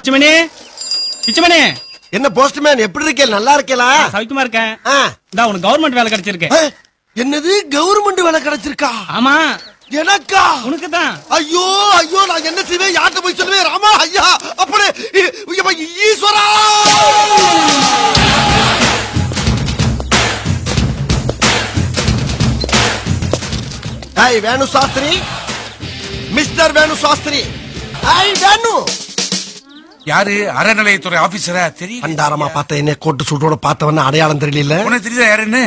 பிச்சுமணி பிச்சுமணி என்ன போஸ்ட்மேன் எப்படி இருக்கே நல்லா இருக்கேலா சவிக்குமா இருக்கேன் ஆ. இந்தா உனக்கு கவர்மெண்ட் வேலை கிடைச்சிருக்கு ஏ, என்னது கவர்மெண்ட் வேலை கிடைச்சிருக்கா ஆமா எனக்கா உனக்கு தான் ஐயோ ஐயோ நான் என்ன செய்வேன் யார்கிட்ட போய் சொல்லுவேன் ராமா ஐயா அப்படி இ- Ayyappa, Eswara hi Venu Sastri mister Venu Sastri hi Venu யாரு அறநிலையத்துறை ஆபீசரா தெரியும் பண்டாரமா பார்த்த என்ன கோட்டு சூட்டோட பார்த்தவன அடையாளம் தெரியல உனக்கு தெரியுதா யாருன்னு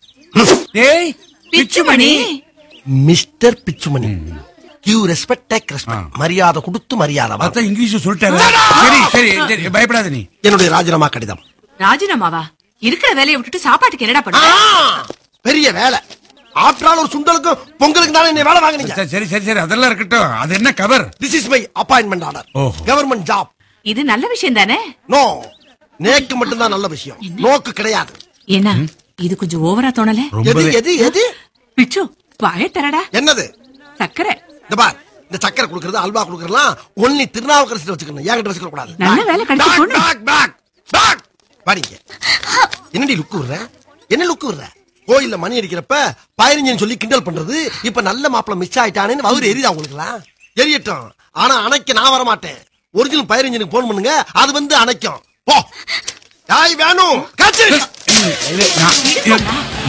டேய் Pichumani mister Pichumani you respect take respect மரியாதை கொடுத்து மரியாதை வா. பார்த்தா இங்கிலீஷ் சொல்லிட்டாரு சரி சரி சரி பயப்படாத நீ என்னுடைய ராஜினாமா கடிதம் ராஜினாமாவா இருக்கிற வேலையை விட்டுட்டு சாப்பாட்டுக்கு என்னடா ஆ, பண்ண பெரிய வேலை ஆற்றால் ஒரு சுண்டலுக்கும் பொங்கலுக்கு தானே என்ன வேலை வாங்குனீங்க சரி, சரி சரி சரி அதெல்லாம் இருக்கட்டும் அது என்ன cover this is my appointment order ஓஹோ. கவர்மெண்ட் ஜாப் இது நல்ல விஷயம் தானே நோ நேக்கு மட்டும்தான் நல்ல விஷயம் நோக்கு கிடையாது என்ன இது கொஞ்சம் ஓவரா தோணல எது ரொம்பவே எது எது பிச்சு வாய தரடா என்னது சக்கரை இந்த பார் இந்த சக்கரை குடுக்கறது அல்வா குடுக்கறதுலாம் ஒன்லி திருநாவுக்கரசு வச்சுக்கணும் என்கிட்ட வச்சுக்க கூடாது நல்ல வேலை கிடைச்சு Back, போன back, back, back. வாடிங்க என்னடி லுக்கு விடுற என்ன லுக்கு விடுற கோயில்ல மணி அடிக்கிறப்ப பதினஞ்சுன்னு சொல்லி கிண்டல் பண்றது இப்ப நல்ல மாப்பிள மிஸ் ஆயிட்டானேன்னு வவுறு எரியுதா உங்களுக்குலாம் எரியட்டும் ஆனா அணைக்க நான் வர மாட்டேன் ஒரிஜினல் பதினஞ்சுக்கு போன் பண்ணுங்க அது வந்து அணைக்கும் போ யாய் வேணும் காய்ச்சல் இது, நான்,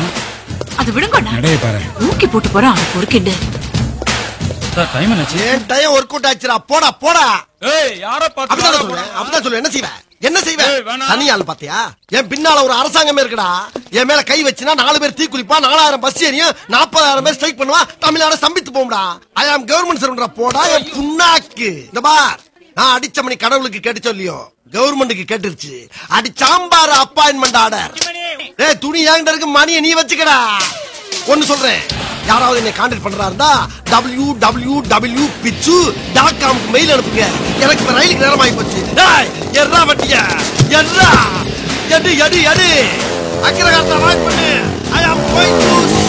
அது விடுங்கண்ணா நடைய பாரு ஊக்கி போட்டு போறான் அவன் பொறுக்கிண்டு சார் டைம் என்னாச்சு ஏன் டயம் ஒர்க் அவுட் ஆச்சுடா போடா போடா ஏய் யார அப்படிதான் சொல்லுவேன் அப்படிதான் சொல்லுவேன் என்ன செய்வேன் என்ன செய்வேன் ஏய், வேணாம். தனி ஆள் பாத்தியா என் பின்னால ஒரு அரசாங்கமே இருக்குடா என் மேல கை வச்சுனா நாலு பேர் தீ குளிப்பா நாலாயிரம் பஸ் ஏறியும் நாற்பதாயிரம் பேர் ஸ்ட்ரைக் பண்ணுவா தமிழ்நாடு ஸ்தம்பித்து போகும்டா ஐ ஆம் கவர்மெண்ட் சர்வன்டா போடா என் புண்ணாக்கு இந்த பார் நான் அடிச்ச மணி கடவுளுக்கு கேட்டு சொல்லியோ கவர்மெண்ட்டுக்கு கேட்டுருச்சு அடிச்சாம்பாரு அப்பாயின்மெண்ட் ஆர்டர் ஏய் துணி என்கிட்ட இருக்கு மணியை நீ வச்சுக்கடா ஒன்னு சொல்றேன் யாராவது என்னை கான்டாக்ட் பண்றா இருந்தா W W W Pichu dot காம்க்கு மெயில் அனுப்புங்க எனக்கு இப்ப ரயிலுக்கு நேரம் ஆகி போச்சு டேய் எர்ரா வட்டிய எர்ரா எடு எடு எடு அக்கிரகாரத்தை வாய்ப்பு பண்ணு ஐ ஆம் கோயிங் டு